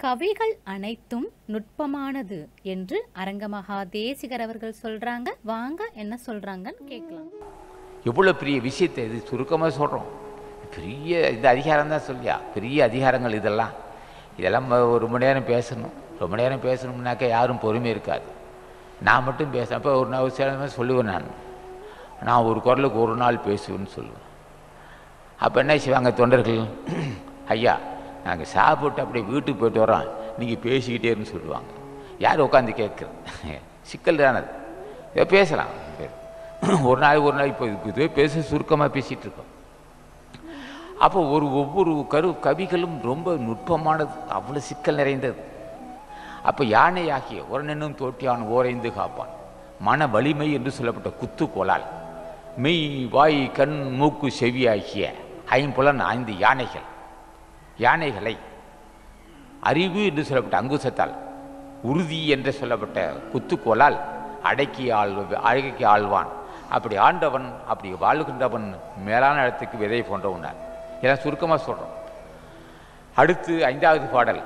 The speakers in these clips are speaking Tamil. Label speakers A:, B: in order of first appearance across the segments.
A: கவிகள் அனைத்தும் நுட்பமானது என்று அரங்கமகா தேசிகர் அவர்கள் சொல்றாங்க வாங்க என்ன சொல்றாங்கன்னு கேட்கலாம்
B: எவ்வளோ பெரிய விஷயத்தை இது சுருக்கமாக சொல்கிறோம் பெரிய இந்த அதிகாரம் தான் சொல்லியா பெரிய அதிகாரங்கள் இதெல்லாம் இதெல்லாம் ம- ஒரு மணி நேரம் பேசணும் ரொம்ப நேரம் பேசணும்னாக்கா யாரும் பொறுமை இருக்காது நான் மட்டும் பேச அப்போ ஒரு நாள் சில நேரம் சொல்லுவேன் நான் நான் ஒரு குரலுக்கு ஒரு நாள் பேசுவேன்னு சொல்லுவேன் அப்போ என்ன செய்வாங்க தொண்டர்கள் ஐயா நாங்கள் சாப்பிட்டு அப்படியே வீட்டுக்கு போயிட்டு வரோம் நீங்கள் பேசிக்கிட்டே இருன்னு சொல்லுவாங்க யார் உட்காந்து கேட்குறது சிக்கல் தானது இதை பேசலாம் ஒரு நாள் ஒரு நாள் இப்போ இதுவே பேச சுருக்கமாக பேசிகிட்டு இருக்கோம் அப்போ ஒரு ஒவ்வொரு கரு கவிகளும் ரொம்ப நுட்பமானது அவ்வளோ சிக்கல் நிறைந்தது அப்போ யானையாகிய உரனென்னும் தோட்டியான் ஓரைந்து காப்பான் மன வலிமை என்று சொல்லப்பட்ட குத்து கோலால் மெய் வாய் கண் மூக்கு செவி ஆகிய ஐம்புலன் ஐந்து யானைகள் யானைகளை அறிவு என்று சொல்லப்பட்ட அங்குசத்தால் உறுதி என்று சொல்லப்பட்ட குத்துக்கோலால் அடக்கி ஆள் அழகி ஆழ்வான் அப்படி ஆண்டவன் அப்படி வாழ்கின்றவன் மேலான இடத்துக்கு விதை போன்றவனார் இதெல்லாம் சுருக்கமாக சொல்கிறோம் அடுத்து ஐந்தாவது பாடல்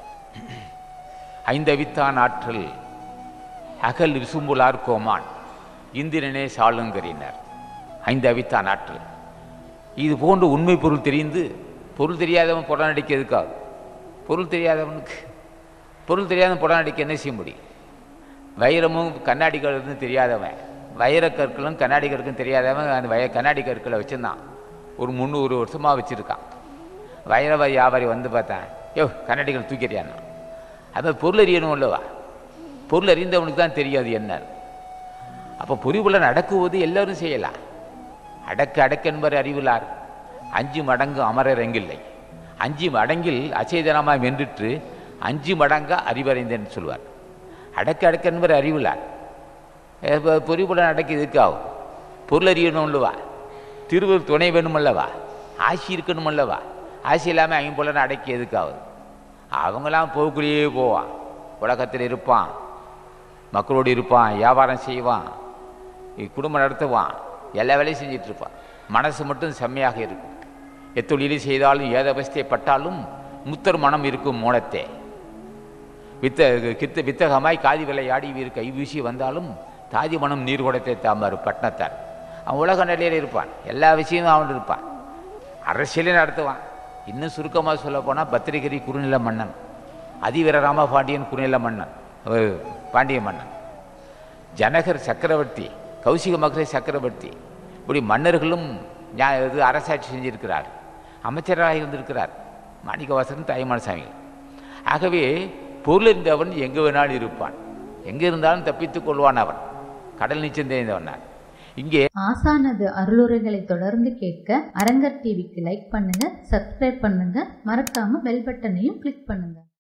B: ஐந்தவித்தான் ஆற்றல் அகல் விசும்புலார் கோமான் இந்திரனே சாளுங்கரினர் ஐந்தவித்தான் ஆற்றல் இது போன்று உண்மை பொருள் தெரிந்து பொருள் தெரியாதவன் புடம் நடிக்க எதுக்காக பொருள் தெரியாதவனுக்கு பொருள் தெரியாதவன் புடம் நடிக்க என்ன செய்ய முடியும் வைரமும் கண்ணாடி கற்களும் தெரியாதவன் வைர கற்களும் கண்ணாடி கற்களும் தெரியாதவன் அந்த வய கண்ணாடி கற்களை வச்சுருந்தான் ஒரு முந்நூறு வருஷமாக வச்சுருக்கான் வைர வியாபாரி வந்து பார்த்தேன் யோ கண்ணாடிகள் தூக்கிறியான்னா அது பொருள் அறியணும் இல்லவா பொருள் அறிந்தவனுக்கு தான் தெரியாது என்ன அப்போ பொறிவுள்ள நடக்குவது எல்லாரும் செய்யலாம் அடக்கு அடக்கென்பர் அறிவிலார் அஞ்சு மடங்கு அமரர் எங்கில்லை அஞ்சு மடங்கில் அச்சேதனமாய் வென்றிற்று அஞ்சு மடங்கா அறிவறைந்தேன்னு சொல்லுவார் அடக்கு அடக்கென்பர் அறிவிலார் பொறிவுடன் அடக்கி இதுக்காகும் பொருள் அறியணும் இல்லவா திருவள்ளுவர் துணை வேணுமல்லவா ஆசி இருக்கணுமல்லவா ஆசி இல்லாமல் ஐம்புலன் அடக்கி எதுக்காகுது அவங்களாம் போக்குள்ளேயே போவான் உலகத்தில் இருப்பான் மக்களோடு இருப்பான் வியாபாரம் செய்வான் இ- குடும்பம் நடத்துவான் எல்லா வேலையும் செஞ்சுட்டு இருப்பான் மனசு மட்டும் செம்மையாக இருக்கும் எத்தொழிலை செய்தாலும் ஏதவஸ்தைப்பட்டாலும் முத்தர் மனம் இருக்கும் மூலத்தே வித்த கித்த வித்தகமாய் காதி விளையாடி வீர் கை வீசி வந்தாலும் தாதி மனம் நீர் குடத்தை தாம்பார் பட்டணத்தார் அவன் உலக நிலையில் இருப்பான் எல்லா விஷயமும் அவன் இருப்பான் அரசியலே நடத்துவான் இன்னும் சுருக்கமாக சொல்ல போனால் பத்திரிகரி குறுநில மன்னன் அதிவீர ராமபாண்டியன் குறுநில மன்னன் அவர் பாண்டிய மன்னன் ஜனகர் சக்கரவர்த்தி கௌசிக மகர சக்கரவர்த்தி இப்படி மன்னர்களும் ஞா- இது அரசாட்சி செஞ்சிருக்கிறார் அமைச்சராக இருந்திருக்கிறார் மாணிக்கவாசகன் தாய்மானசாமி ஆகவே பொருள் இருந்தவன் எங்கே வேணாலும் இருப்பான் எங்கே இருந்தாலும் தப்பித்துக் கொள்வான் அவன் கடல் நீச்சம் தெரிந்தவனார் இங்கே
C: ஆசானது அருளுரைகளை தொடர்ந்து கேட்க அரங்கர் டிவிக்கு லைக் பண்ணுங்க சப்ஸ்கிரைப் பண்ணுங்க மறக்காம பெல் பட்டனையும் கிளிக் பண்ணுங்க